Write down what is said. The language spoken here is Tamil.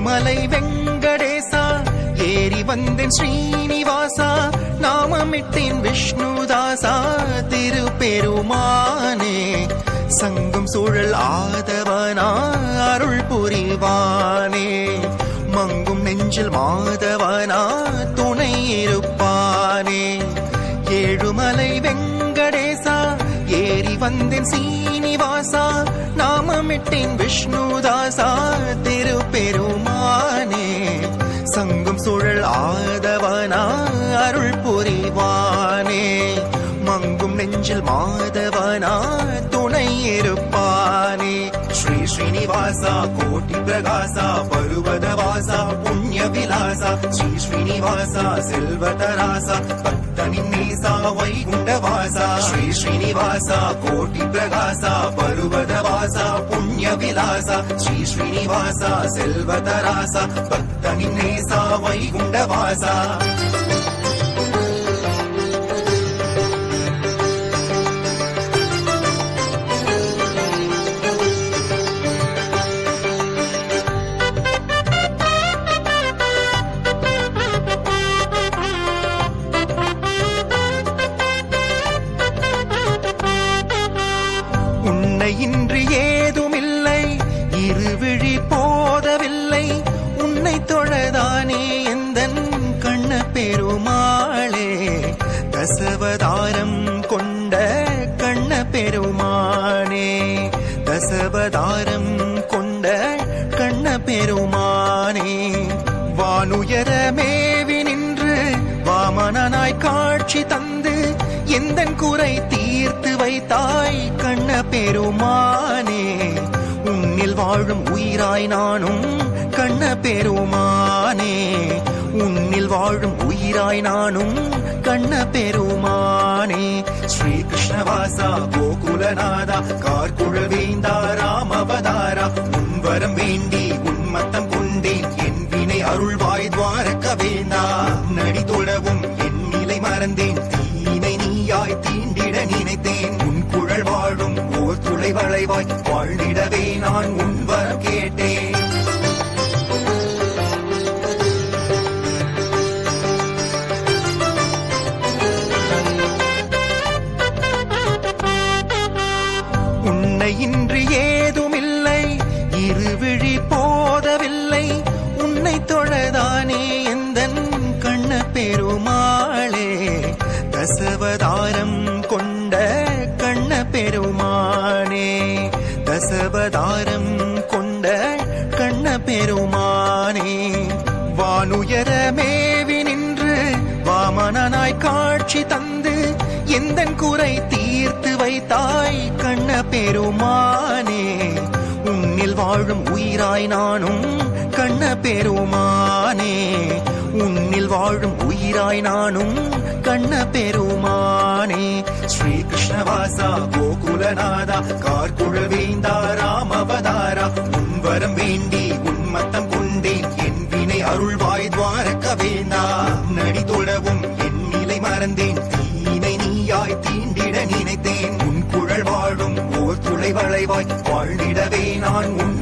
ஏழுமலை வெங்கடேசா ஏறி வந்தேன் ஸ்ரீனிவாசா நாமமிட்டேன் விஷ்ணுதாசா திருப்பெருமானே சங்கம் சூழல் ஆதவனா அருள் புரிவானே மங்கும் நெஞ்சில் மாதவனா துணை இருப்பானே ஏழுமலை வெங்கடேசா ஏறி வந்தேன் சீனிவாசா நாமமிட்டேன் விஷ்ணுதாசா திருப்பெருமானே சங்கம் சுழல் ஆதவனா அருள் புரிவானே மங்கும் நெஞ்சில் மாதவனா துணை இருப்பானே ஸ்ரீ ஸ்ரீனிவாசா கோட்டி பிரகாசா பருவத வாசா புண்ணிய விலாசா ஸ்ரீ ஸ்ரீனிவாசா செல்வதராசா பக்தனின் நேசா வைகுண்ட வாசா ஸ்ரீ ஸ்ரீனிவாசா கோட்டி பிரகாசா பருவத வாசா புண்ணிய விலாசா ஸ்ரீ ஸ்ரீனிவாசா செல்வதராசா பக்தனின் நேசா வைகுண்ட வாசா உன்னை இன்று ஏதுமில்லை இருவிழி போதவில்லை உன்னை தொழதானே எந்தன் கண்ண பெருமாளே தசவதாரம் கொண்ட கண்ண பெருமானே தசவதாரம் கொண்ட கண்ண பெருமானே வானுயர மேவி நின்று வாமனனாய் காட்சி தந்து எந்தன் குறை தீர்த்து வைத்தாய் கண்ண பெருமானே உன்னில் வாழும் உயிராய் நானும் கண்ண பெருமானே உன்னில் வாழும் உயிராய் நானும் கண்ண பெருமானே ஸ்ரீ கிருஷ்ணவாசா கோகுலநாதா கார்குழல் வேந்தா ராமவதாரா உன்வரம் வேண்டி உன்மத்தம் கொண்டேன் என் வினை அருள்வாய் துவாரக வேந்தா நடி தொழவும் என் நிலை மறந்தேன் தீனை நீயாய் தீண்டிட நினைத்தேன் உன் குழல் வாழும் ஓர் துளை வளைவாய் வாழ்ந்திடவே நான் உன் வரம் கேட்டேன் உன்னை இன்று ஏதுமில்லை இருவிழி போதவில்லை உன்னை தொழதானே எந்தன் கண்ண பெருமாளே தசவதாரம் கொண்ட கண்ண பெருமானே தசவதாரம் கொண்ட கண்ண பெருமானே வானுயர மேவி நின்று வாமனனாய் காட்சி தந்து எந்தன் குறை தீர்த்து வைத்தாய் கண்ண பெருமானே உன்னில் வாழும் உயிராய் நானும் கண்ண பெருமானே உன்னில் வாழும் உயிராய் நானும் கண்ண பெருமானே ஸ்ரீ கிருஷ்ணவாசா கோகுலநாதா கார்குழல் வேந்தா ராமவதாரா உன்வரம் வேண்டி உன்மத்தம் கொண்டேன் என் வினை அருள்வாய் துவாரக வேந்தா நடி தொழவும் என் நிலை மறந்தேன் தீனை நீயாய் தீண்டிட நினைத்தேன் உன் குழல் வாழும் ஓர் துளை வளைவாய் வாழ்ந்திடவே நான் உன்